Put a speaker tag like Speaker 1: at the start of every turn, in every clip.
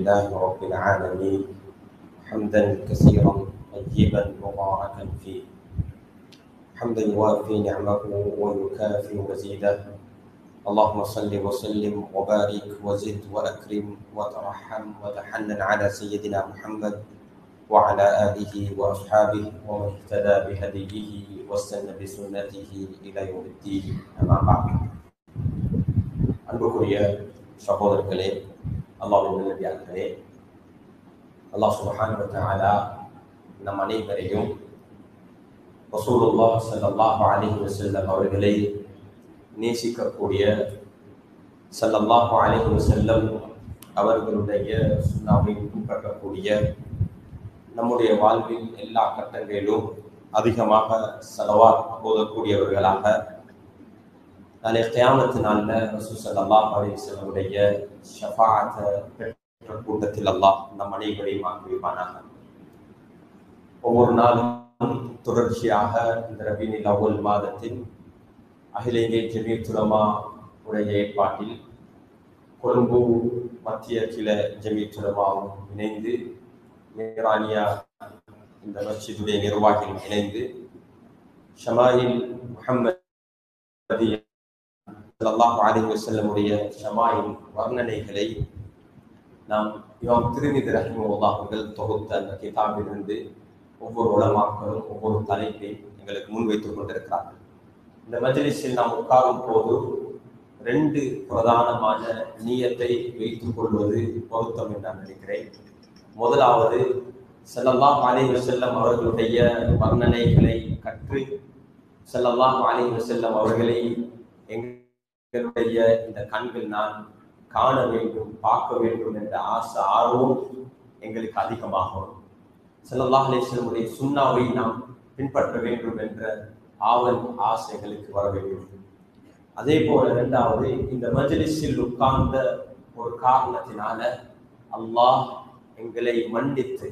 Speaker 1: لله رب العالمين حمدا كثيرا طيبا مباركا فيه حمدا يوافي نعمه ويكافئ مزيده اللهم صل وسلم وبارك وزد واكرم وترحم وتحنن على سيدنا محمد وعلى اله واصحابه ومن اهتدى بهديه واستنى بسنته الى يوم الدين اما بعد அன்புக்குரிய சகோதரர்களே அல்லாஹ்வின் நல்லடியார்களே அல்லாஹ் சுப்ஹானஹு வ தஆலா நம் அனைவரையும் ரசூலுல்லாஹ் ஸல்லல்லாஹு அலைஹி வஸல்லம் அவர்களை நேசிக்கக்கூடிய ஸல்லல்லாஹு அலைஹி வஸல்லம் அவர்களுடைய சுண்ணாவை பின்பற்றக்கூடிய நம்முடைய வாழ்வில் எல்லா கட்டங்களிலும் அதிகமாக செலவாத் போதக்கூடியவர்களாக நாளை கியாமத்து நாளில் ரசூல் ஸல்லல்லாஹு அலைஹி வஸல்லமுடைய ஷஃபாஅத்தை பெற்ற கூட்டத்தில் அல்லாஹ் நம் அனைவரையும் ஆக்குவிப்பானாக ஒவ்வொரு நாளும் தொடர்ச்சியாக இந்த ரபீனில் அவ்வல் மாதத்தில் அகில இந்திய ஜமீர் துலமா உடைய ஏற்பாட்டில் கொழும்பு மத்திய கிள ஜமீர் துலமாவும் இணைந்து மேரானியா இந்த மஸ்ஜிதுடைய நிர்வாகிகள் இணைந்து ஷமாயில் முஹம்மது ஸல்லல்லாஹு அலைஹி வஸல்லமுடைய ஷமாயின் வர்ணனைகளை நாம் இமாம் திருமிதி ரஹிமுல்லாஹ் அவர்கள் தொகுத்த அந்த கிதாபிலிருந்து ஒவ்வொரு உலமாக்களும் ஒவ்வொரு தலைப்பை எங்களுக்கு முன்வைத்துக் கொண்டிருக்கிறார்கள் இந்த மஜ்லிஸில் நாம் உட்காரும் போது ரெண்டு பிரதானமான நீயத்தை வைத்துக் கொள்வது பொருத்தம் என்று நான் நினைக்கிறேன் முதலாவது ஸல்லல்லாஹு அலைஹி வஸல்லம் அவர்களுடைய வர்ணனைகளை கற்று ஸல்லல்லாஹு அலைஹி வஸல்லம் அவர்களை எங்களுடைய இந்த கண்கள் நான் காண வேண்டும் பார்க்க வேண்டும் என்ற ஆசை ஆர்வம் எங்களுக்கு அதிகமாகும் ஸல்லல்லாஹு அலைஹி வஸல்லமுடைய சுண்ணாவை நாம் பின்பற்ற வேண்டும் என்ற ஆவல் ஆசைகளுக்கு வர வேண்டும் அதே போல இரண்டாவது இந்த மஜ்லிஸில் உட்கார்ந்த ஒரு காரணத்தினால அல்லாஹ் எங்களை மன்னித்து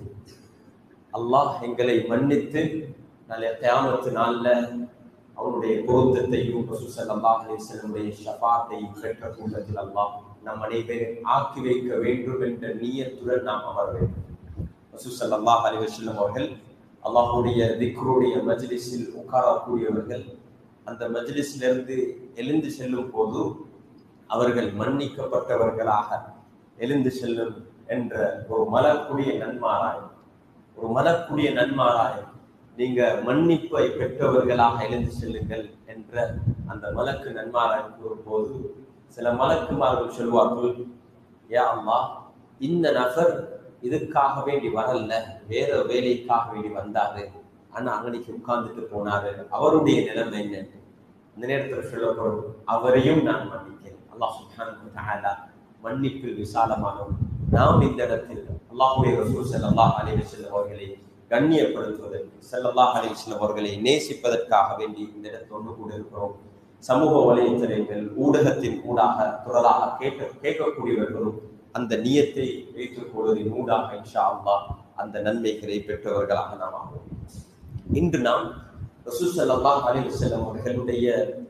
Speaker 1: அல்லாஹ் எங்களை மன்னித்து நல்ல தியாமத்து நாள்ல அவனுடைய பொருத்தத்தையும் ஸல்லல்லாஹு அலைஹி வஸல்லமுடைய ஷஃபாத்தையும் பெற்ற கூட்டத்தில் அல்லாஹ் நம் அனைவரும் ஆக்கி வைக்க வேண்டும் என்ற நீயத்துடன் நாம் அமர வேண்டும் ரசூல் ஸல்லல்லாஹு அலைஹி வஸல்லம் அவர்கள் அல்லாஹ்வுடைய திக்ருடைய மஜ்லிஸில் உட்காரக்கூடியவர்கள் அந்த மஜ்லிஸிலிருந்து எழுந்து செல்லும் போது அவர்கள் மன்னிக்கப்பட்டவர்களாக எழுந்து செல்லும் என்ற ஒரு மலக்குடிய நன்மாராயம் ஒரு மலக்குடிய நன்மாராயம் நீங்க மன்னிப்பை பெற்றவர்களாக எழுந்து செல்லுங்கள் என்ற அந்த மலக்கு நன்மாராயம் கூறும்போது சில மலக்குமார்கள் சொல்வார்கள் யா அல்லாஹ் இந்த நபர் இதுக்காக வேண்டி வரல வேற வேலைக்காக வேண்டி வந்தாரு ஆனா அங்கனைக்கு உட்கார்ந்துட்டு போனாரு அவருடைய நிலைமை என்ன அந்த நேரத்தில் சொல்லப்படும் அவரையும் நான் மன்னிக்கிறேன் அல்லாஹ் சுப்ஹானஹு வ தஆலா மன்னிப்பில் விசாலமானவன் நாம் இந்த இடத்தில் அல்லாஹ்வுடைய ரசூல் ஸல்லல்லாஹு அலைஹி வஸல்லம் அவர்களை கண்ணியப்படுத்துவதற்கு ஸல்லல்லாஹு அலைஹி வஸல்லம் அவர்களை நேசிப்பதற்காக வேண்டி இந்த இடத்தில் ஒன்று கூட இருக்கிறோம் சமூக வலைத்தளங்கள் ஊடகத்தின் ஊடாக தொடராக கேட்க கேட்கக்கூடியவர்களும் அந்த நியத்தை வைத்துக் கொள்வதின் ஊடாக இன்ஷா அல்லாஹ் அந்த நன்மைகளை பெற்றவர்களாக நாம் ஆகும் இன்று நாம் ரசூல் ஸல்லல்லாஹு அலைஹி வஸல்லம் அவர்களுடைய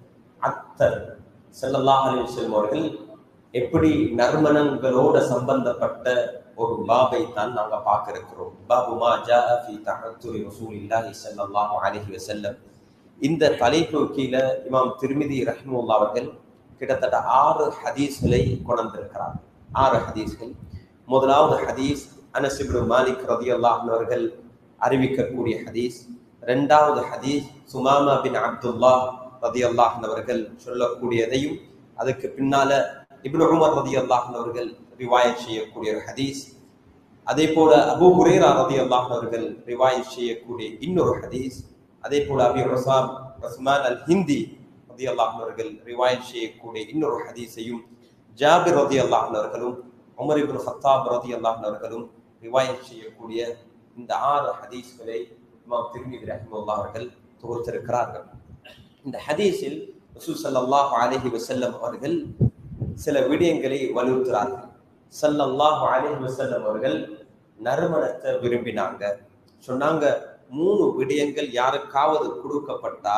Speaker 1: அத்தர் ஸல்லல்லாஹு அலைஹி வஸல்லம் அவர்கள் எப்படி நறுமணங்களோட சம்பந்தப்பட்ட ஒரு பாபை தான் நாங்க பார்க்க இருக்கிறோம் பாபு மா ஜாஅ ஃபி தஹத்துரி ரசூலில்லாஹி ஸல்லல்லாஹு அலைஹி வஸல்லம் இந்த தலைப்பு கீழே இமாம் திருமிதி ரஹ்முல்லா அவர்கள் கிட்டத்தட்ட ஆறு ஹதீஸ்களை கொண்டிருக்கிறார் ஆறு ஹதீஸ்கள் முதலாவது ஹதீஸ் அனஸ் இப்னு மாலிக் ரதியல்லாஹு அவர்கள் அறிவிக்கக்கூடிய ஹதீஸ் இரண்டாவது ஹதீஸ் சுமாமா பின் அப்துல்லா ரதியல்லாஹு அவர்கள் சொல்லக்கூடியதையும் அதுக்கு பின்னால இப்னு உமர் ரதியல்லாஹு அவர்கள் ரிவாயத் செய்யக்கூடிய ஒரு ஹதீஸ் அதே போல அபு ஹுரேரா ரதியல்லாஹு அவர்கள் ரிவாயத் செய்யக்கூடிய இன்னொரு ஹதீஸ் அதே போல அபி ரசாம் ரஸ்மான் அல் ஹிந்தி ரதியல்லாஹு அவர்கள் ரிவாயத் செய்யக்கூடிய இன்னொரு ஹதீஸையும் ஜாபிர் ரதியல்லாஹு அவர்களும் உமர் இப்னு ஹத்தாப் ரதியல்லாஹு அவர்களும் ரிவாயத் செய்யக்கூடிய இந்த ஆறு ஹதீஸ்களை இமாம் திருமிதி ரஹிமுல்லா அவர்கள் தொகுத்திருக்கிறார்கள் இந்த ஹதீஸில் ரசூல் ஸல்லல்லாஹு அலைஹி வஸல்லம் அவர்கள் சில விடயங்களை வலியுறுத்துறார்கள் ஸல்லல்லாஹு அலைஹி வஸல்லம் அவர்கள் நறுமணத்தை விரும்பினாங்க சொன்னாங்க மூணு விடயங்கள் யாருக்காவது கொடுக்கப்பட்டா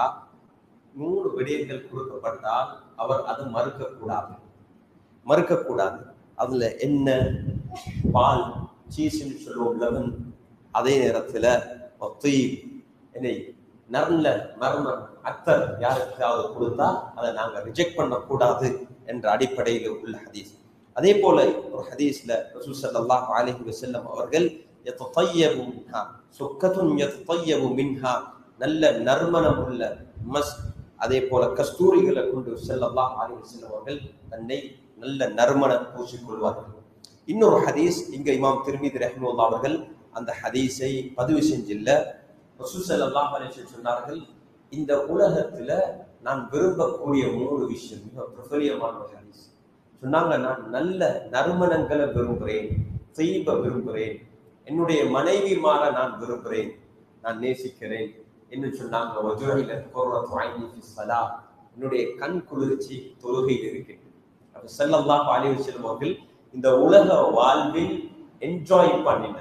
Speaker 1: மூணு விடயங்கள் கொடுக்கப்பட்டால் அவர் அதை மறுக்கக்கூடாது மறுக்கக்கூடாது அதுல என்ன பால் சீஸ்ன்னு சொல்லுவோம் லெமன் அதே நேரத்துல ஒத்தீப் என்னை நல்ல மர்ம அத்தர் யாருக்காவது கொடுத்தா அதை நாங்க ரிஜெக்ட் பண்ணக்கூடாது என்ற அடிப்படையில் உள்ள ஹதீஸ் அதே போல ஒரு ஹதீஸ்ல ரசூல் ஸல்லல்லாஹு அலைஹி வஸல்லம் அவர்கள் யத்தயபு மின்ஹா சுக்கத்துன் யத்தயபு மின்ஹா நல்ல நறுமணம் உள்ள மஸ் அதே போல கஸ்தூரிகளை கொண்டு ஸல்லல்லாஹு அலைஹி வஸல்லம் அவர்கள் தன்னை நல்ல நறுமணம் பூசிக்கொள்வார்கள் இன்னொரு ஹதீஸ் இங்க இமாம் திருமிதி ரஹ்முல்லா அவர்கள் அந்த ஹதீஸை பதிவு செஞ்சில்ல ரசூல் ஸல்லல்லாஹு அலைஹி வஸல்லம் சொன்னார்கள் இந்த உலகத்துல நான் விரும்பக்கூடிய மூணு விஷயம் மிக பிரபலியமான ஒரு ஹதீஸ் சொன்னாங்க நான் நல்ல நறுமணங்களை விரும்புகிறேன் செய்ப விரும்புகிறேன் என்னுடைய மனைவிமார நான் விரும்புகிறேன் நான் நேசிக்கிறேன் என்று சொன்னாங்க வஜுரையில குர்ரத்து ஐனி ஃபி ஸலா என்னுடைய கண் குளிர்ச்சி தொழுகையில் இருக்கின்றது அப்ப ஸல்லல்லாஹு அலைஹி வஸல்லம் அவர்கள் இந்த உலக வாழ்வில் என்ஜாய் பண்ணின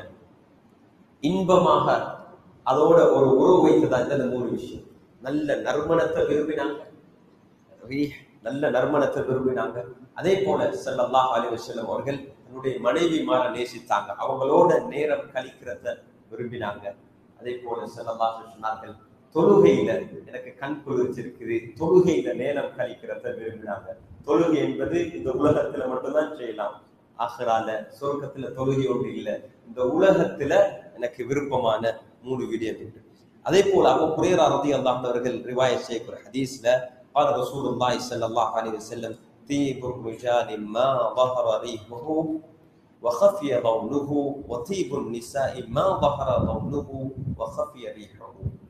Speaker 1: இன்பமாக அதோட ஒரு உறவு வைத்ததா இந்த மூணு விஷயம் நல்ல நறுமணத்தை விரும்பினாங்க ரீஹ், நல்ல நறுமணத்தை விரும்பினாங்க அதே போல ஸல்லல்லாஹு அலைஹி வஸல்லம் அவர்கள் தன்னுடைய மனைவி மாற நேசித்தாங்க அவங்களோட நேரம் கழிக்கிறத விரும்பினாங்க அதே போல ஸல்லல்லாஹு அலைஹி சொன்னார்கள் தொழுகையில எனக்கு கண் குளிர்ச்சி இருக்குது தொழுகையில நேரம் கழிக்கிறத விரும்பினாங்க தொழுகை என்பது இந்த உலகத்துல மட்டும்தான் செய்யலாம் ஆஹ்ரால சொர்க்கத்துல தொழுகை ஒன்று இல்லை இந்த உலகத்துல எனக்கு விருப்பமான மூணு விடயம் உண்டு அதே போல அபு குரேரா ரலியல்லாஹு அன்ஹு அவர்கள் ரிவாயத் செய்யக்கூடிய ஹதீஸ்ல قال رسول الله صلى الله عليه وسلم طيب الرجال ما ظهر ريحه وخفي لونه وطيب النساء ما ظهر لونه وخفي ريحه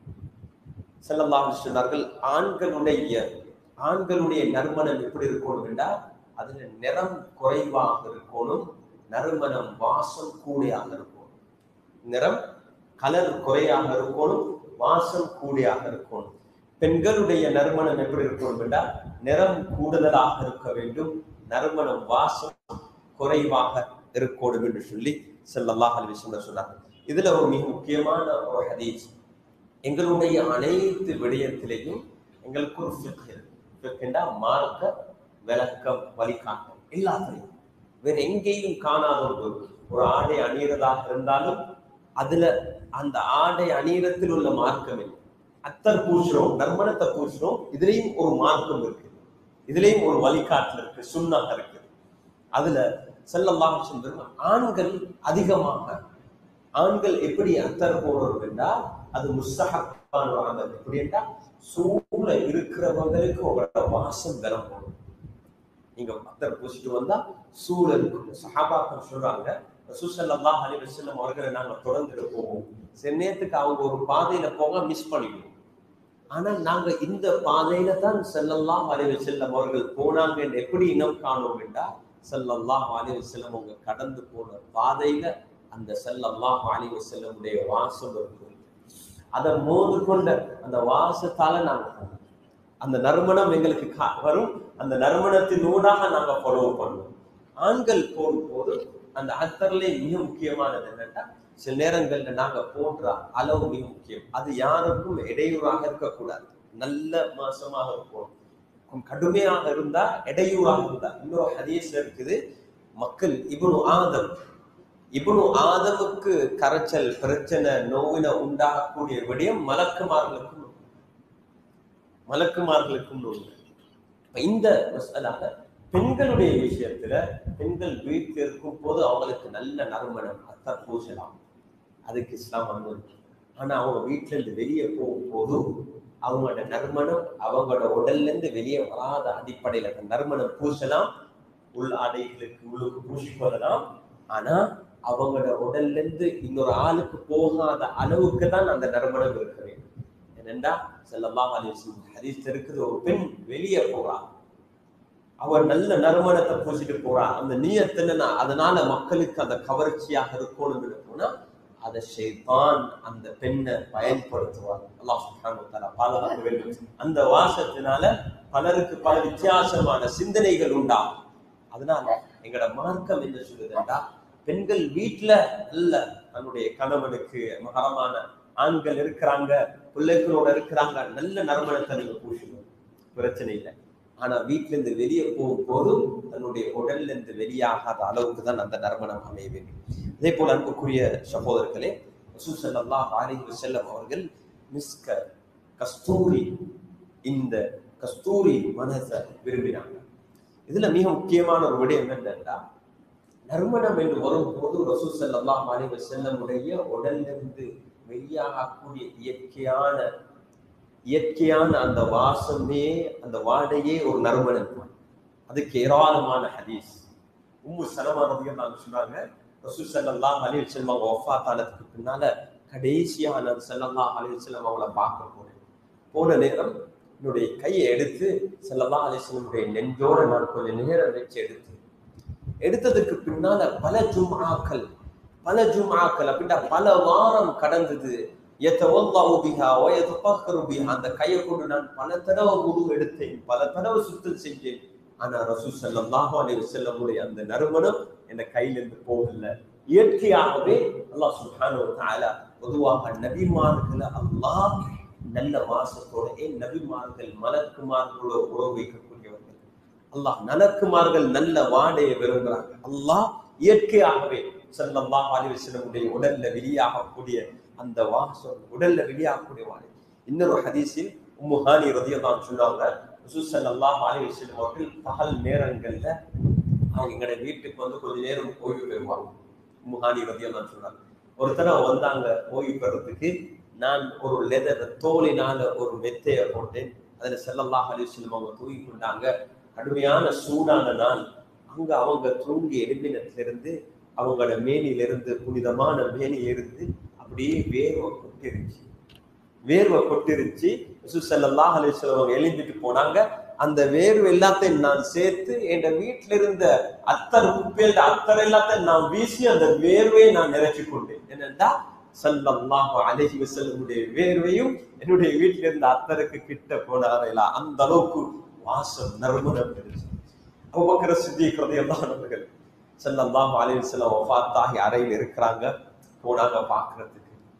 Speaker 1: ஸல்லல்லாஹு அலைஹி சொன்னார்கள் ஆண்களுடைய ஆண்களுடைய நறுமணம் எப்படி இருக்கணும் என்றால் அதுல நிறம் குறைவாக இருக்கணும் நறுமணம் வாசம் கூடியாக இருக்கணும் நிறம் கலர் குறையாக இருக்கணும் வாசம் கூடியாக இருக்கணும் பெண்களுடைய நறுமணம் எப்படி இருக்கணும் என்றால் நிறம் கூடுதலாக இருக்க வேண்டும் நறுமணம் வாசம் குறைவாக இருக்கணும் என்று சொல்லி ஸல்லல்லாஹு அலைஹி வஸல்லம் சொன்னார்கள் இதுல ஒரு மிக முக்கியமான ஒரு ஹதீஸ் எங்களுடைய அனைத்து விடயத்திலையும் எங்களுக்கு ஒரு ஃபிக் இருக்கு ஃபிக் என்றால் மார்க்க விளக்கம் வழிகாட்டம் எல்லாத்துலையும் வேற எங்கேயும் காணாத ஒரு ஒரு ஆடை அணியறதாக இருந்தாலும் அதுல அந்த ஆடை அணியறத்தில் உள்ள மார்க்கம் இல்லை அத்தர் பூசுறோம் நறுமணத்தை பூசுறோம் இதுலயும் ஒரு மார்க்கம் இருக்கு இதுலயும் ஒரு வழிகாட்டல் இருக்கு சுண்ணாக இருக்கு அதுல செல்லமாக சொல்றது ஆண்கள் அதிகமாக ஆண்கள் எப்படி அத்தர் போடுறது என்றால் அது முஸ்தகப்பான ஒரு அமல் எப்படி என்றால் சூழ இருக்கிறவங்களுக்கு உங்களோட வாசம் பலம் போடும் நீங்க அத்தர் பூசிட்டு வந்தா சூழ இருக்கும் சஹாபாக்கள் சொல்றாங்க ரசூசல்லா அலி வசல்லம் அவர்களை நாங்க தொடர்ந்துட்டு போவோம் சில நேரத்துக்கு அவங்க ஒரு பாதையில போக மிஸ் பண்ணிடுவோம் ஆனா நாங்க இந்த பாதையில தான் செல்லல்லாம் அலைவ செல்லம் அவர்கள் போனாங்க என்று எப்படி இனம் காணோம் என்றால் செல்லல்லாம் அலைவ செல்லம் அவங்க கடந்து போன பாதையில அந்த செல்லல்லாம் அலைவ செல்லமுடைய வாசம் இருக்கும் அதை மோது கொண்ட அந்த வாசத்தால நாங்க போவோம் அந்த நறுமணம் எங்களுக்கு கா- வரும் அந்த நறுமணத்தின் ஊடாக நாங்க ஃபாலோ பண்ணுவோம் ஆண்கள் போகும்போது அந்த அத்தர்ல மிக முக்கியமானது என்னன்னா சில நேரங்கள்ல நாங்க போடுற அளவு மிக முக்கியம் அது யாருக்கும் இடையூறாக இருக்கக்கூடாது நல்ல மாசமாக இருக்கும் கொஞ்சம் கடுமையாக இருந்தா இடையூறாக இருந்தா இன்னொரு ஹதீஸ்ல இருக்குது மக்கள் இப்னு ஆதம் இப்னு ஆதமுக்கு கரைச்சல் பிரச்சனை நோவின உண்டாகக்கூடிய விடயம் மலக்குமார்களுக்கும் உண்டு. மலக்குமார்களுக்கும் உண்டு இப்ப இந்த மசாலாக பெண்களுடைய விஷயத்துல பெண்கள் வீட்டில் இருக்கும் போது அவங்களுக்கு நல்ல நறுமணம் அத்தர் பூசலாம் அதுக்கு இஸ்லாம் அனுமதி ஆனா அவங்க வீட்டுல இருந்து வெளியே போகும்போது அவங்களோட நறுமணம் அவங்களோட உடல்ல இருந்து வெளியே வராத அடிப்படையில அந்த நறுமணம் பூசலாம் உள் ஆடைகளுக்கு உள்ளுக்கு பூசிக்கொள்ளலாம் ஆனா அவங்களோட உடல்ல இருந்து இன்னொரு ஆளுக்கு போகாத அளவுக்கு தான் அந்த நறுமணம் இருக்க வேண்டும் என்னண்டா செல்லல்லாம் ஹதீஸ் இருக்குது ஒரு பெண் வெளியே போறா அவன் நல்ல நறுமணத்தை பூசிட்டு போறா அந்த நீயத்து என்னன்னா அதனால மக்களுக்கு அந்த கவர்ச்சியாக இருக்கணும்னு போனா அதை ஷைத்தான் அந்த பெண்ணை பயன்படுத்துவார் அல்லாஹ் சுப்ஹானஹு வ தஆலா பாதுகாக்க வேண்டும் அந்த வாசத்தினால பலருக்கு பல வித்தியாசமான சிந்தனைகள் உண்டாகும் அதனால எங்களோட மார்க்கம் என்ன சொல்லுதுண்டா பெண்கள் வீட்டுல நல்ல தன்னுடைய கணவனுக்கு மகரமான ஆண்கள் இருக்கிறாங்க பிள்ளைகளோட இருக்கிறாங்க நல்ல நறுமணத்தை நீங்க பூசணும் பிரச்சனை இல்லை ஆனா வீட்டுல இருந்து வெளியே போகும் போதும் தன்னுடைய உடல்ல இருந்து வெளியாகாத அளவுக்கு தான் அந்த நறுமணம் அமைய வேண்டும் அதே போல அன்புக்குரிய சகோதரர்களே ரசூல் ஸல்லல்லாஹு அலைஹி வஸல்லம் அவர்கள் மிஸ்க கஸ்தூரி இந்த கஸ்தூரி மனசை விரும்பினாங்க இதுல மிக முக்கியமான ஒரு விடயம் என்னன்னா நறுமணம் என்று வரும்போது ரசூல் ஸல்லல்லாஹு அலைஹி வஸல்லமுடைய உடல்ல இருந்து வெளியாகக்கூடிய இயற்கையான இயற்கையான அந்த வாசமே அந்த வாடையே ஒரு நறுமணம் தான் அதுக்கு ஏராளமான ஹதீஸ் உம்மு சலமா ரதியல்லாஹு சொன்னாங்க ரசூல் ஸல்லல்லாஹு அலைஹி வஸல்லம் அவங்க வஃபாத் ஆனதுக்கு பின்னால கடைசியா நான் ஸல்லல்லாஹு அலைஹி வஸல்லம் அவங்கள பார்க்க போனேன் போன நேரம் என்னுடைய கையை எடுத்து ஸல்லல்லாஹு அலைஹி வஸல்லமுடைய நெஞ்சோட நான் கொஞ்சம் நேரம் வச்சு எடுத்து எடுத்ததுக்கு பின்னால பல ஜும்ஆக்கள் பல ஜும்ஆக்கள் அப்படின்னா பல வாரம் கடந்தது எத்தவல்லாஹு பிஹா வ யதஃபக்கரு பிஹா அந்த கையை கொண்டு நான் பல தடவை முழு எடுத்தேன் பல தடவை சுத்தம் செஞ்சேன் ஆனா ரசூல் ஸல்லல்லாஹு அலைஹி வஸல்லமுடைய அந்த நறுமணம் என் கையில இருந்து போகல இயற்கையாகவே அல்லாஹ் சுப்ஹானஹு வ தஆலா பொதுவாக நபிமார்களை அல்லாஹ் நல்ல வாசத்தோட ஏன் நபிமார்கள் மலக்குமார்களோட உறவு வைக்கக்கூடியவர்கள் அல்லாஹ் நலக்குமார்கள் நல்ல வாடையை விரும்புகிறாங்க அல்லாஹ் இயற்கையாகவே ஸல்லல்லாஹு அலைஹி வஸல்லமுடைய உடல்ல வெளியாகக்கூடிய அந்த வாசம் உடல்ல வெளியாகக்கூடிய வாடை இன்னொரு ஹதீஸில் உம்மு ஹானி ரதியல்லாஹு அன்ஹா சொன்னாங்க ரசூல் ஸல்லல்லாஹு அலைஹி வஸல்லம் அவர்கள் பகல் நேரங்கள்ல அவங்க எங்கட வீட்டுக்கு வந்து கொஞ்ச நேரம் ஓய்வு பெறுவாங்க உம்மு ஹானி ரதியல்லாஹு அன்ஹா சொன்னாங்க ஒரு தடவை வந்தாங்க ஓய்வு பெறதுக்கு நான் ஒரு லெதர் தோலினால ஒரு மெத்தைய போட்டேன் அதுல ஸல்லல்லாஹு அலைஹி வஸல்லம் அவங்க தூங்கி கொண்டாங்க கடுமையான சூடான நாள் அங்க அவங்க தூங்கி எழுப்பினத்திலிருந்து அவங்களோட மேனிலிருந்து புனிதமான மேனிலிருந்து அப்படியே வேர்வை கொட்டிருச்சு வேர்வை கொட்டிருச்சு ஸல்லல்லாஹு அலைஹி வஸல்லம் அவங்க எழுந்திட்டு போனாங்க அந்த வேர்வை எல்லாத்தையும் நான் சேர்த்து என் வீட்டுல இருந்த அத்தர் குப்பையில அத்தர் எல்லாத்தையும் நான் வீசி அந்த வேர்வையை நான் நிறைச்சு கொண்டேன் என்னன்னா ஸல்லல்லாஹு அலைஹி வஸல்லமுடைய வேர்வையும் என்னுடைய வீட்டுல இருந்த அத்தருக்கு கிட்ட போனாரையில அந்த அளவுக்கு வாசம் நறுமணம் இருந்துச்சு அபூபக்கர் சித்திக் ரலியல்லாஹு அன்ஹுகள் ஸல்லல்லாஹு அலைஹி வஸல்லம் வஃபாத்தாகி அறையில் இருக்கிறாங்க போனாங்க பார்க்கறதுக்கு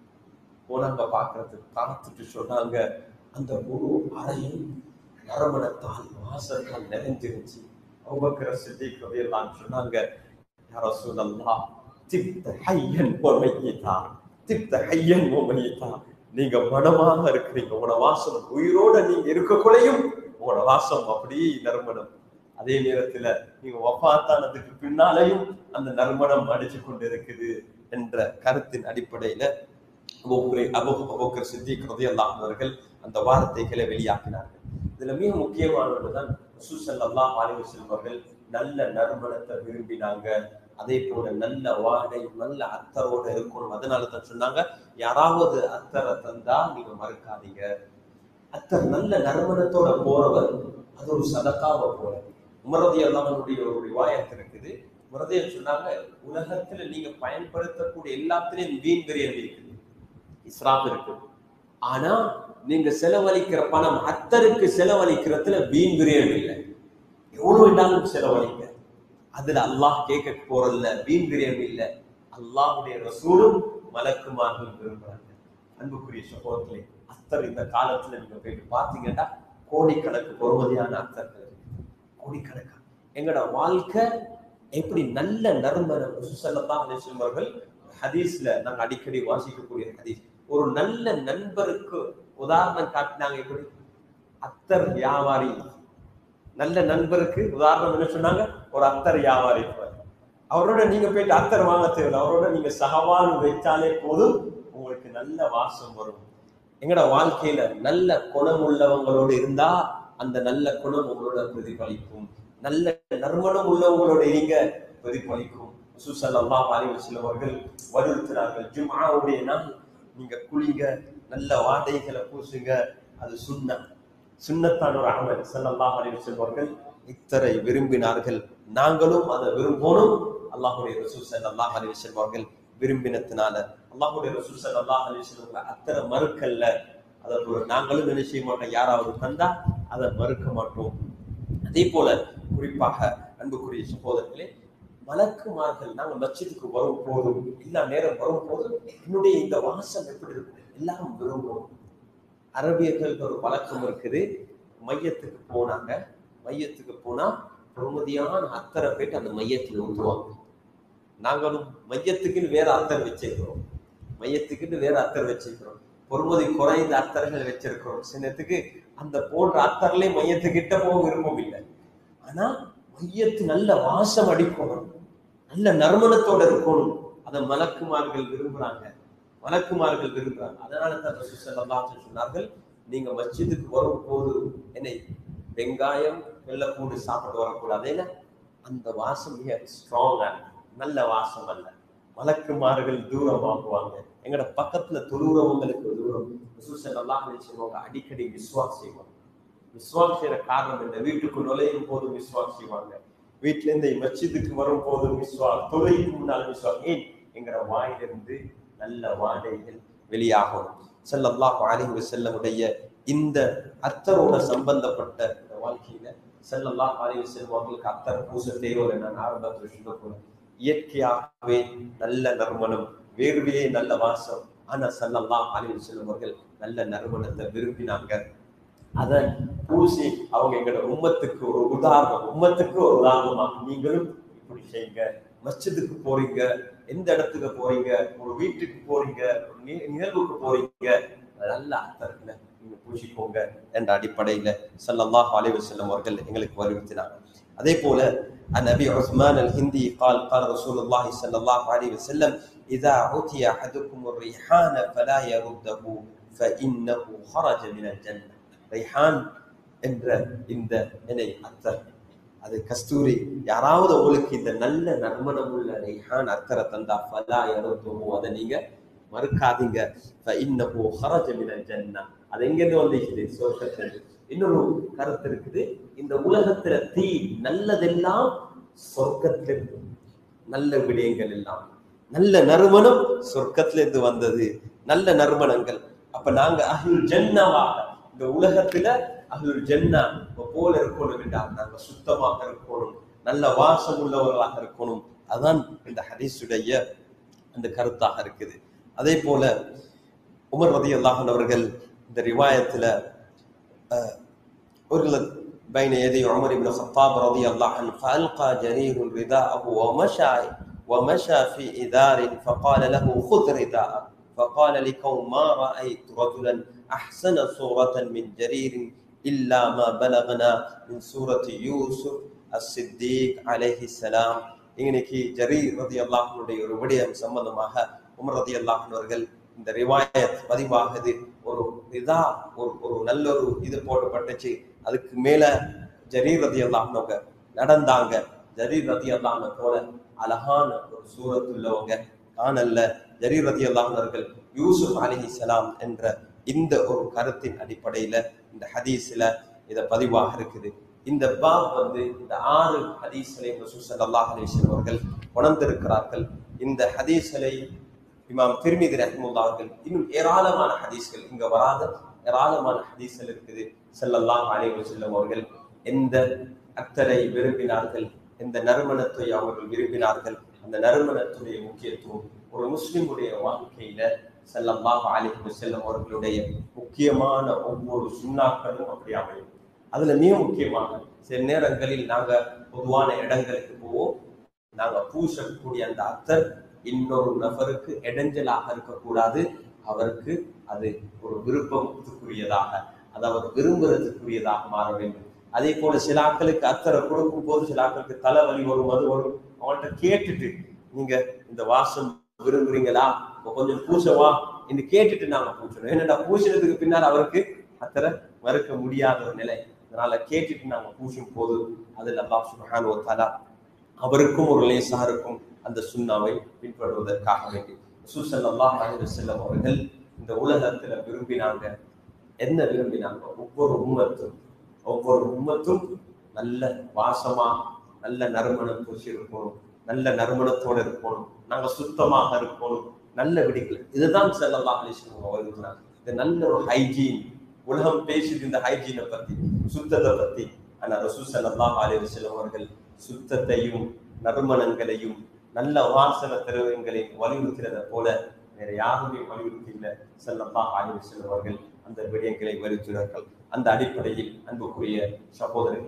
Speaker 1: போனாங்க பார்க்கறதுக்கு பார்த்துட்டு சொன்னாங்க அந்த முழு அறையும் நறுமணத்தால் வாசத்தால் நிறைஞ்சிருச்சு அபூபக்கர் சித்திக் ரலியல்லாஹு சொன்னாங்க யா ரசூலல்லாஹ் திப்த ஹய்யன் வ மையிதா திப்த ஹய்யன் வ மையிதா நீங்க மனமாக இருக்கிறீங்க உங்களோட வாசம் உயிரோட நீங்க இருக்கக்குள்ளையும் உங்களோட வாசம் அப்படியே நறுமணம் அதே நேரத்துல நீங்க வஃபாத்தானதுக்கு பின்னாலையும் அந்த நறுமணம் அடிச்சு கொண்டு இருக்குது என்ற கருத்தின் அடிப்படையில அபூபக்கர் அபூ அபூபக்கர் சித்திக் ரலியல்லாஹு அவர்கள் அந்த வார்த்தைகளை வெளியாக்கினார்கள் இதுல மிக முக்கியமானதுதான் ரசூல் ஸல்லல்லாஹு அலைஹி வஸல்லம் அவர்கள் நல்ல நறுமணத்தை விரும்பினாங்க அதே போல நல்ல வாடை நல்ல அத்தரோட இருக்கணும் அதனால தான் சொன்னாங்க யாராவது அத்தரை தந்தா நீங்க மறுக்காதீங்க அத்தர் நல்ல நறுமணத்தோட போறவர் அது ஒரு சதக்காவை போல உமரதி அல்லாமனுடைய ஒரு ரிவாயத் இருக்குது உமரதியன் சொன்னாங்க உலகத்துல நீங்க பயன்படுத்தக்கூடிய எல்லாத்திலையும் வீண் விரயம் இருக்குது இஸ்ராப் இருக்கு ஆனா நீங்க செலவழிக்கிற பணம் அத்தருக்கு செலவழிக்கிறதுல வீண் விரயம் இல்லை எவ்வளவு வேண்டாலும் செலவழிங்க அதுல அல்லாஹ் கேட்க போறதில்ல வீண் விரயம் இல்லை அல்லாஹுடைய ரசூலும் மலக்குமார்கள் விரும்புறாங்க அன்புக்குரிய சகோதரர்களே அத்தர் இந்த காலத்துல நீங்க போயிட்டு பார்த்தீங்கன்னா கோடிக்கணக்கு பொறுமதியான அத்தர்கள் இருக்கு. கோடிக்கணக்கா எங்களோட வாழ்க்கை எப்படி நல்ல நறுமணம் சுசல்லதான் அவர்கள் ஹதீஸ்ல நாங்க அடிக்கடி வாசிக்கக்கூடிய ஹதீஸ் ஒரு நல்ல நண்பருக்கு உதாரணம் காட்டினாங்க எப்படி அத்தர் வியாபாரி நல்ல நண்பருக்கு உதாரணம் என்ன சொன்னாங்க ஒரு அத்தர் வியாபாரி இருப்பார். அவரோட நீங்க போயிட்டு அத்தர் வாங்க தேவையில்லை அவரோட நீங்க சகவான் வைத்தாலே போதும் உங்களுக்கு நல்ல வாசம் வரும் எங்கட வாழ்க்கையில நல்ல குணம் உள்ளவங்களோடு இருந்தா அந்த நல்ல குணம் உங்களோட பிரதிபலிக்கும் நல்ல நறுமணம் உள்ளவங்களோட இருங்க பிரதிபலிக்கும் சுசல்லா அலைஹி வஸல்லம் அவர்கள் வலியுறுத்தினார்கள் ஜும்ஆவுடைய நாள் நீங்க குளிங்க நல்ல வாடைகளை பூசுங்க அது சுண்ண சுண்ணத்தான ஒரு அமல் ஸல்லல்லாஹு அலைஹி வஸல்லம் அவர்கள் இத்தரை விரும்பினார்கள் நாங்களும் அதை விரும்பணும் அல்லாஹ்வுடைய ரசூல் ஸல்லல்லாஹு அலைஹி வஸல்லம் அவர்கள் விரும்பினத்தினால அல்லாஹ்வுடைய ரசூல் ஸல்லல்லாஹு அலைஹி வஸல்லம் அத்தரை மறுக்கல்ல அதை ஒரு நாங்களும் என்ன செய்ய மாட்டோம் யாராவது தந்தா அதை மறுக்க மாட்டோம் அதே போல குறிப்பாக அன்புக்குரிய சகோதரர்களே மலக்குமார்கள் நாங்க மஸ்ஜிதுக்கு வரும் போதும் எல்லா நேரம் வரும் போதும் என்னுடைய இந்த வாசம் எப்படி இருக்கும் எல்லாம் விரும்புவோம் அரபியர்களுக்கு ஒரு பழக்கம் இருக்குது மையத்துக்கு போனாங்க மையத்துக்கு போனா பொறுமதியான அத்தரை போயிட்டு அந்த மையத்தில் ஊற்றுவாங்க நாங்களும் மையத்துக்குன்னு வேற அத்தர் வச்சிருக்கிறோம் மையத்துக்குன்னு வேற அத்தர் வச்சிருக்கிறோம் பொறுமதி குறைந்த அத்தர்கள் வச்சிருக்கிறோம் சின்னத்துக்கு அந்த போன்ற அத்தர்லே மையத்துக்கிட்ட போக விருப்பம் இல்லை ஆனா மையத்து நல்ல வாசம் அடிக்கணும் நல்ல நறுமணத்தோட இருக்கணும் அதை மலக்குமார்கள் விரும்புறாங்க மலக்குமார்கள் விரும்புறாங்க அதனால தான் ரசூல் ஸல்லல்லாஹு அலைஹி சொன்னார்கள் நீங்க மஸ்ஜிதுக்கு வரும் போது என்னை வெங்காயம் வெள்ளப்பூண்டு சாப்பிட்டு வரக்கூடாது ஏன்னா அந்த வாசம் மிக ஸ்ட்ராங்கா நல்ல வாசம் அல்ல மலக்குமார்கள் தூரமாக்குவாங்க எங்கட பக்கத்துல தொழுறவங்களுக்கு தூரம் ரசூல் ஸல்லல்லாஹு அலைஹி சொல்லுவாங்க அடிக்கடி விஸ்வாஸ் செய்வாங்க விஸ்வாஸ் செய்யற காரணம் என்ன வீட்டுக்கு நுழையும் போது விஸ்வாஸ் செய்வாங்க வீட்டுல இருந்து மஸ்ஜிதுக்கு வரும் போது விஸ்வாஸ் தொழுகைக்கு முன்னால் விஸ்வாஸ் ஏன் எங்கட வாயிலிருந்து நல்ல வாடைகள் வெளியாகும் ஸல்லல்லாஹு அலைஹி வஸல்லமுடைய இந்த அத்தரோட சம்பந்தப்பட்ட இந்த வாழ்க்கையில ஸல்லல்லாஹு அலைஹி வஸல்லம் அவர்களுக்கு அத்தர் பூச தேவை நான் ஆரம்பத்தில் சொல்ல போனேன் இயற்கையாகவே நல்ல நறுமணம் வேர்வையே நல்ல வாசம் ஆனா ஸல்லல்லாஹு அலைஹி வஸல்லம் அவர்கள் நல்ல நறுமணத்தை விரும்பினாங்க அத பூசி அவங்க எங்களோட உம்மத்துக்கு ஒரு உதாரணம் உம்மத்துக்கு ஒரு உதாரணமா நீங்களும் இப்படி செய்யுங்க மஸ்ஜிதுக்கு போறீங்க எந்த இடத்துக்கு போறீங்க ஒரு வீட்டுக்கு போறீங்க ஒரு நி- நிகழ்வுக்கு போறீங்க நல்ல அர்த்தத்துல நீங்க பூசிக்கோங்க என்ற அடிப்படையில ஸல்லல்லாஹு அலைஹி வஸல்லம் அவர்கள் எங்களுக்கு வலியுறுத்தினாங்க அதே போல عن ابي عثمان الهندي قال قال رسول الله صلى الله عليه وسلم اذا عتي احدكم الريحان فلا يرده فانه خرج من الجنه ரைஹான் என்ற இந்த இணை அத்தர் அது கஸ்தூரி யாராவது உங்களுக்கு இந்த நல்ல நறுமணம் உள்ள ரைஹான் அத்தரை தந்தா ஃபலா யருத்துஹு அதை நீங்க மறுக்காதீங்க ஃபஇன்னஹு ஹரஜ மினல் ஜன்னah அது எங்க இருந்து வந்துச்சு சொர்க்கத்தில் இன்னொரு கருத்து இருக்குது இந்த உலகத்துல தீ நல்லதெல்லாம் சொர்க்கத்துல இருந்து நல்ல விடயங்கள் எல்லாம் நல்ல நறுமணம் சொர்க்கத்துல இருந்து வந்தது நல்ல நறுமணங்கள் அப்ப நாங்க அஹ்லுல் ஜன்னவாக இந்த உலகத்துல அஹ்லுல் ஜன்னா போல இருக்கணும் என்றால் நாங்க சுத்தமாக இருக்கணும் நல்ல வாசம் உள்ளவர்களாக இருக்கணும் அதான் இந்த ஹதீஸுடைய அந்த கருத்தாக இருக்குது அதே போல உமர் ரதி அவர்கள் இந்த ரிவாயத்துல அஹ், ஒரு بين يدي عمر بن الخطاب رضي الله عنه فألقى جرير رداءه ومشى ومشى في إدار فقال له خذ رداءك فقال لكون ما رأيت رجلا أحسن صورة من جرير إلا ما بلغنا من سورة يوسف الصديق عليه السلام இன்னைக்கு ஜரீர் ரதி அல்லாஹனுடைய ஒரு விடயம் சம்பந்தமாக உமர் ரதி அவர்கள் இந்த ரிவாயத் பதிவாகுது ஒரு இதா ஒரு ஒரு நல்ல ஒரு இது போடப்பட்டுச்சு அதுக்கு மேல ஜரீர் ரதி அல்லாஹ்னவங்க நடந்தாங்க ஜரீர் ரதி அல்லாஹ்ன போல அழகான ஒரு சூரத்துள்ளவங்க காணல்ல ஜரீர் ரதி அல்லாஹர்கள் யூசுப் அலிஹிசலாம் என்ற இந்த ஒரு கருத்தின் அடிப்படையில இந்த ஹதீஸ்ல இத பதிவாக இருக்குது இந்த பாப் வந்து இந்த ஆறு ஹதீஸ்களை ரசூல் ஸல்லல்லாஹு அலைஹி வஸல்லம் அவர்கள் உணர்ந்திருக்கிறார்கள் இந்த ஹதீஸ்களை இமாம் திருமிதி ரஹ்முல்லா அவர்கள் இன்னும் ஏராளமான ஹதீஸ்கள் இங்க வராத ஏராளமான ஹதீஸ்கள் இருக்குது ஸல்லல்லாஹு அலைஹி வஸல்லம் அவர்கள் எந்த அத்தரை விரும்பினார்கள் எந்த நறுமணத்தை அவர்கள் விரும்பினார்கள் அந்த நறுமணத்துடைய முக்கியத்துவம் ஒரு முஸ்லிமுடைய வாழ்க்கையில ஸல்லல்லாஹு அலைஹி வஸல்லம் அவர்களுடைய முக்கியமான ஒவ்வொரு சுண்ணாக்களும் அப்படி அமையும் அதுல மிக முக்கியமாக சில நேரங்களில் நாங்க பொதுவான இடங்களுக்கு போவோம் நாங்க பூசக்கூடிய அந்த அத்தர் இன்னொரு நபருக்கு இடைஞ்சலாக இருக்கக்கூடாது அவருக்கு அது ஒரு விருப்பத்துக்குரியதாக அது அவர் விரும்புறதுக்குரியதாக மாற வேண்டும் அதே போல சில ஆட்களுக்கு அத்தரை கொடுக்கும் போது சில ஆட்களுக்கு தலைவலி வரும் அது வரும் அவங்கள்ட்ட கேட்டுட்டு நீங்க இந்த வாசம் விரும்புறீங்களா இப்ப கொஞ்சம் பூசவா என்று கேட்டுட்டு நாங்க பூசணும் என்னடா பூசினதுக்கு பின்னால் அவருக்கு அத்தரை மறுக்க முடியாத ஒரு நிலை அதனால கேட்டுட்டு நாங்க பூசும் போது அதில் அல்லாஹ் சுப்ஹானஹு வ தஆலா அவருக்கும் ஒரு லேசாக இருக்கும் அந்த சுண்ணாவை பின்பற்றுவதற்காக வேண்டி ரசூல் ஸல்லல்லாஹு அலைஹி வஸல்லம் அவர்கள் இந்த உலகத்துல விரும்பினாங்க என்ன விரும்பினாங்க ஒவ்வொரு உம்மத்தும் ஒவ்வொரு உம்மத்தும் நல்ல வாசமா நல்ல நறுமணம் பூசி இருக்கணும் நல்ல நறுமணத்தோட இருக்கணும் நாங்க சுத்தமாக இருக்கணும் நல்ல விடிகள் இதுதான் ஸல்லல்லாஹு அலைஹி வஸல்லம் அவர்கள் இது நல்ல ஒரு ஹைஜீன் உலகம் பேசுது இந்த ஹைஜீனை பத்தி சுத்தத்தை பத்தி ஆனா ரசூல் ஸல்லல்லாஹு அலைஹி வஸல்லம் அவர்கள் சுத்தத்தையும் நறுமணங்களையும் நல்ல வாசன திரவியங்களை வலியுறுத்தினதை போல வேற யாருமே வலியுறுத்தி இல்லை ஸல்லல்லாஹு அலைஹி வஸல்லம் அவர்கள் அந்த விடயங்களை வலியுறுத்தினார்கள் அந்த அடிப்படையில் அன்புக்குரிய சகோதரர்களே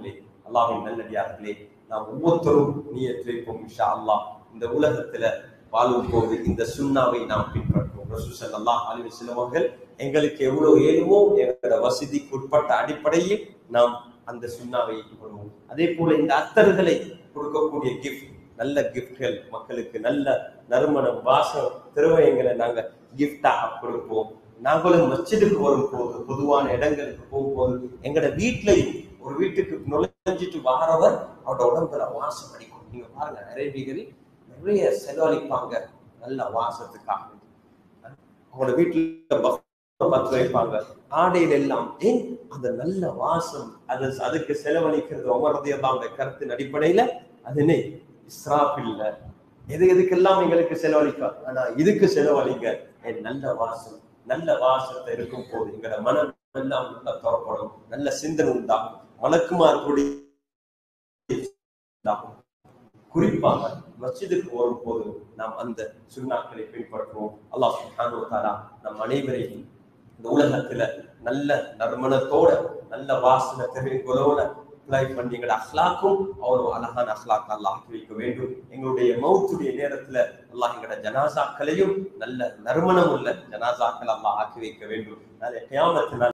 Speaker 1: அல்லாஹின் நல்லடியார்களே நாம் ஒவ்வொருத்தரும் நீயத் வைப்போம் இன்ஷா அல்லாஹ் இந்த உலகத்துல வாழும் போது இந்த சுண்ணாவை நாம் பின்பற்றுவோம் ரசூல் ஸல்லல்லாஹு அலைஹி வஸல்லம் அவர்கள் எங்களுக்கு எவ்வளவு ஏழுமோ எங்களோட வசதிக்கு உட்பட்ட அடிப்படையில் நாம் அந்த சுண்ணாவை பண்ணுவோம் அதே போல இந்த அத்தர்களை கொடுக்கக்கூடிய கிஃப்ட் நல்ல கிஃப்ட்கள் மக்களுக்கு நல்ல நறுமணம் வாசம் திரவயங்களை நாங்க கிஃப்டாக கொடுப்போம் நாங்களும் மஸ்ஜிதுக்கு வரும் போது பொதுவான இடங்களுக்கு போகும்போது எங்கட வீட்லயும் ஒரு வீட்டுக்கு நுழைஞ்சிட்டு வாரவர் அவரோட உடம்புல வாசம் அடிக்கும் நீங்க பாருங்க அரேபிகளில் நிறைய செலவழிப்பாங்க நல்ல வாசத்துக்காக அவங்களோட வீட்டுல பஃபர் பத்து வைப்பாங்க ஆடையில எல்லாம் ஏன் அந்த நல்ல வாசம் அது அதுக்கு செலவழிக்கிறது ஒவ்வொருதையெல்லாம் அந்த கருத்தின் அடிப்படையில அது என்ன இஸ்ராப் இல்ல எது எதுக்கெல்லாம் எங்களுக்கு செலவழிக்க ஆனா இதுக்கு செலவழிங்க என் நல்ல வாசம் நல்ல வாசத்தை இருக்கும் போது எங்களோட மனம் எல்லாம் உள்ள துறப்படும் நல்ல சிந்தனை உண்டாகும் மலக்குமார்களுடைய உண்டாகும் குறிப்பாக மஸ்ஜிதுக்கு வரும் போது நாம் அந்த சுண்ணாக்களை பின்பற்றுவோம் அல்லாஹ் சுப்ஹானஹு வ தஆலா நம் அனைவரையும் இந்த உலகத்துல நல்ல நறுமணத்தோட நல்ல வாசனை தெரிவுகளோட அப்ளை பண்ணி எங்களோட அஹ்லாக்கும் அவ்வளவு அழகான அஹ்லாக் அல்லாஹ் ஆக்கி வைக்க வேண்டும் எங்களுடைய மௌத்துடைய நேரத்துல அல்லாஹ் எங்களோட ஜனாசாக்களையும் நல்ல நறுமணம் உள்ள ஜனாசாக்கள் அல்லாஹ் ஆக்கி வைக்க வேண்டும் அதே கியாமத்து நாள்